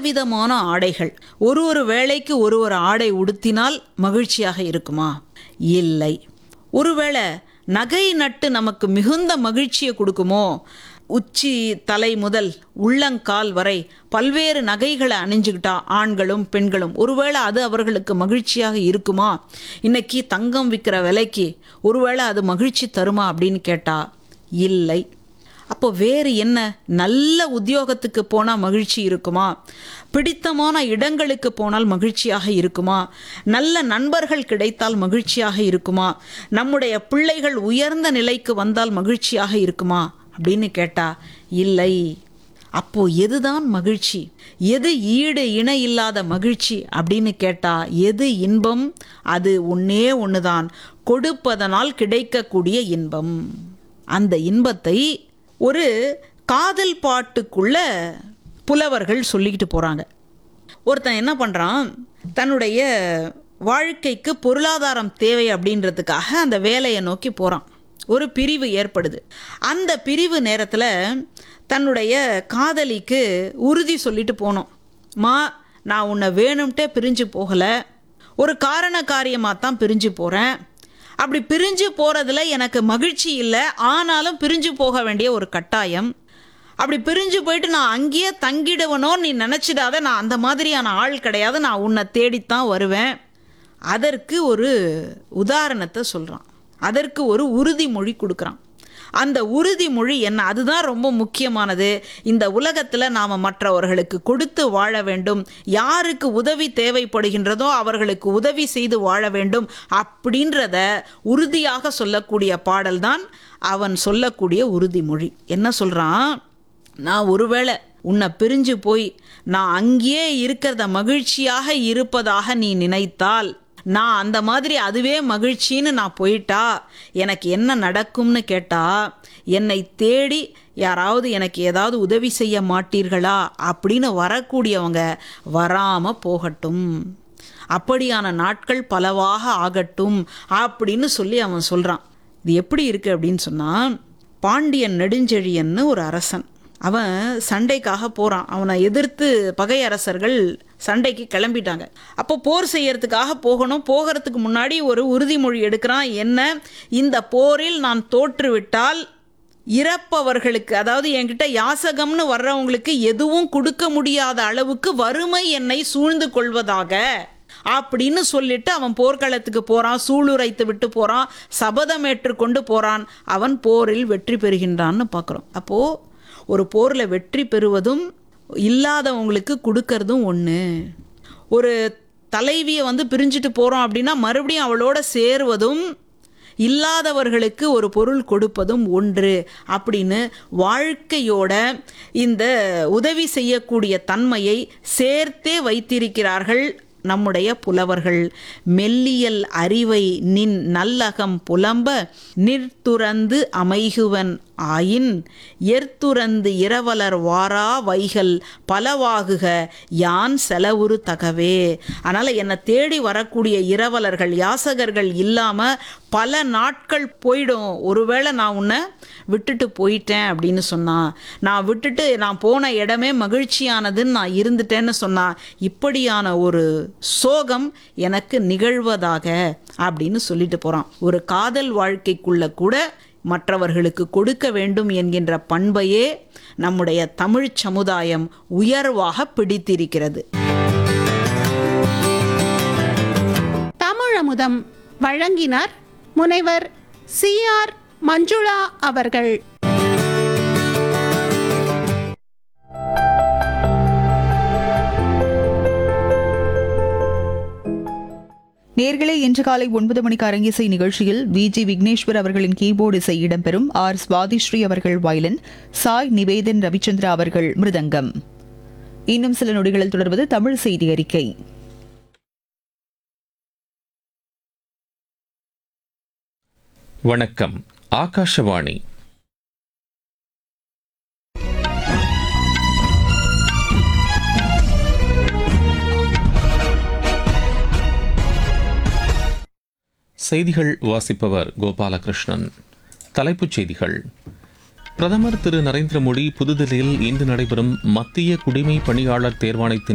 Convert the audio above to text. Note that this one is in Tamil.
பலவிதமான ஆடைகள் ஒரு ஒரு வேளைக்கு ஒரு ஒரு ஆடை உடுத்தினால் மகிழ்ச்சியாக இருக்குமா இல்லை ஒருவேளை நகை நட்டு நமக்கு மிகுந்த மகிழ்ச்சியை கொடுக்குமோ உச்சி தலை முதல் உள்ளங்கால் வரை பல்வேறு நகைகளை அணிஞ்சுக்கிட்டா ஆண்களும் பெண்களும் ஒருவேளை அது அவர்களுக்கு மகிழ்ச்சியாக இருக்குமா இன்னைக்கு தங்கம் விற்கிற விலைக்கு ஒருவேளை அது மகிழ்ச்சி தருமா அப்படின்னு கேட்டா இல்லை அப்போ வேறு என்ன நல்ல உத்தியோகத்துக்கு போனால் மகிழ்ச்சி இருக்குமா பிடித்தமான இடங்களுக்கு போனால் மகிழ்ச்சியாக இருக்குமா நல்ல நண்பர்கள் கிடைத்தால் மகிழ்ச்சியாக இருக்குமா நம்முடைய பிள்ளைகள் உயர்ந்த நிலைக்கு வந்தால் மகிழ்ச்சியாக இருக்குமா அப்படின்னு கேட்டா இல்லை அப்போ எதுதான் மகிழ்ச்சி எது ஈடு இணை இல்லாத மகிழ்ச்சி அப்படின்னு கேட்டா எது இன்பம் அது ஒன்னே ஒண்ணுதான் கொடுப்பதனால் கிடைக்கக்கூடிய இன்பம் அந்த இன்பத்தை ஒரு காதல் பாட்டுக்குள்ள புலவர்கள் சொல்லிக்கிட்டு போறாங்க ஒருத்தன் என்ன பண்றான் தன்னுடைய வாழ்க்கைக்கு பொருளாதாரம் தேவை அப்படின்றதுக்காக அந்த வேலையை நோக்கி போறான் ஒரு பிரிவு ஏற்படுது அந்த பிரிவு நேரத்தில் தன்னுடைய காதலிக்கு உறுதி சொல்லிட்டு போனோம் மா நான் உன்னை வேணும்ட்டே பிரிஞ்சு போகலை ஒரு காரண காரியமாக தான் பிரிஞ்சு போகிறேன் அப்படி பிரிஞ்சு போகிறதுல எனக்கு மகிழ்ச்சி இல்லை ஆனாலும் பிரிஞ்சு போக வேண்டிய ஒரு கட்டாயம் அப்படி பிரிஞ்சு போயிட்டு நான் அங்கேயே தங்கிடுவனோ நீ நினச்சிடாத நான் அந்த மாதிரியான ஆள் கிடையாது நான் உன்னை தேடித்தான் வருவேன் அதற்கு ஒரு உதாரணத்தை சொல்கிறான் அதற்கு ஒரு உறுதிமொழி கொடுக்குறான் அந்த உறுதிமொழி என்ன அதுதான் ரொம்ப முக்கியமானது இந்த உலகத்தில் நாம் மற்றவர்களுக்கு கொடுத்து வாழ வேண்டும் யாருக்கு உதவி தேவைப்படுகின்றதோ அவர்களுக்கு உதவி செய்து வாழ வேண்டும் அப்படின்றத உறுதியாக சொல்லக்கூடிய பாடல்தான் அவன் சொல்லக்கூடிய உறுதிமொழி என்ன சொல்கிறான் நான் ஒருவேளை உன்னை பிரிஞ்சு போய் நான் அங்கேயே இருக்கிறத மகிழ்ச்சியாக இருப்பதாக நீ நினைத்தால் நான் அந்த மாதிரி அதுவே மகிழ்ச்சின்னு நான் போயிட்டா எனக்கு என்ன நடக்கும்னு கேட்டா என்னை தேடி யாராவது எனக்கு ஏதாவது உதவி செய்ய மாட்டீர்களா அப்படின்னு வரக்கூடியவங்க வராம போகட்டும் அப்படியான நாட்கள் பலவாக ஆகட்டும் அப்படின்னு சொல்லி அவன் சொல்றான் இது எப்படி இருக்கு அப்படின்னு சொன்னா பாண்டியன் நெடுஞ்செழியன்னு ஒரு அரசன் அவன் சண்டைக்காக போகிறான் அவனை எதிர்த்து பகை அரசர்கள் சண்டைக்கு கிளம்பிட்டாங்க அப்போ போர் செய்யறதுக்காக போகணும் போகிறதுக்கு முன்னாடி ஒரு உறுதிமொழி எடுக்கிறான் என்ன இந்த போரில் நான் தோற்றுவிட்டால் இறப்பவர்களுக்கு அதாவது என்கிட்ட யாசகம்னு வர்றவங்களுக்கு எதுவும் கொடுக்க முடியாத அளவுக்கு வறுமை என்னை சூழ்ந்து கொள்வதாக அப்படின்னு சொல்லிட்டு அவன் போர்க்களத்துக்கு போறான் சூளுரைத்து விட்டு போறான் சபதம் ஏற்றுக்கொண்டு போறான் அவன் போரில் வெற்றி பெறுகின்றான்னு பார்க்குறோம் அப்போ ஒரு போரில் வெற்றி பெறுவதும் இல்லாதவங்களுக்கு கொடுக்கறதும் ஒன்று ஒரு தலைவியை வந்து பிரிஞ்சுட்டு போகிறோம் அப்படின்னா மறுபடியும் அவளோட சேருவதும் இல்லாதவர்களுக்கு ஒரு பொருள் கொடுப்பதும் ஒன்று அப்படின்னு வாழ்க்கையோட இந்த உதவி செய்யக்கூடிய தன்மையை சேர்த்தே வைத்திருக்கிறார்கள் நம்முடைய புலவர்கள் மெல்லியல் அறிவை நின் நல்லகம் புலம்ப நிற்துறந்து அமைகுவன் ஆயின் எர்த்துறந்து இரவலர் வாரா வைகள் பலவாகுக யான் செலவுறு தகவே அதனால் என்னை தேடி வரக்கூடிய இரவலர்கள் யாசகர்கள் இல்லாமல் பல நாட்கள் போயிடும் ஒருவேளை நான் உன்னை விட்டுட்டு போயிட்டேன் அப்படின்னு சொன்னா நான் விட்டுட்டு நான் போன இடமே மகிழ்ச்சியானதுன்னு நான் இருந்துட்டேன்னு சொன்னா இப்படியான ஒரு சோகம் எனக்கு நிகழ்வதாக அப்படின்னு சொல்லிட்டு போறான் ஒரு காதல் வாழ்க்கைக்குள்ள கூட மற்றவர்களுக்கு கொடுக்க வேண்டும் என்கின்ற பண்பையே நம்முடைய தமிழ் சமுதாயம் உயர்வாக பிடித்திருக்கிறது தமிழமுதம் வழங்கினார் முனைவர் சி ஆர் மஞ்சுளா அவர்கள் நேர்களே இன்று காலை ஒன்பது மணிக்கு அரங்கிசை நிகழ்ச்சியில் வி ஜி விக்னேஸ்வர் அவர்களின் கீபோர்டு இசை இடம்பெறும் ஆர் சுவாதிஸ்ரீ அவர்கள் வயலின் சாய் நிவேதன் ரவிச்சந்திரா அவர்கள் மிருதங்கம் இன்னும் சில நொடிகளில் தொடர்வது தமிழ் செய்தி அறிக்கை வணக்கம் ஆகாஷவாணி செய்திகள் வாசிப்பவர் கோபாலகிருஷ்ணன் தலைப்புச் செய்திகள் பிரதமர் திரு நரேந்திர மோடி புதுதில்லியில் இன்று நடைபெறும் மத்திய குடிமை பணியாளர் தேர்வாணையத்தின்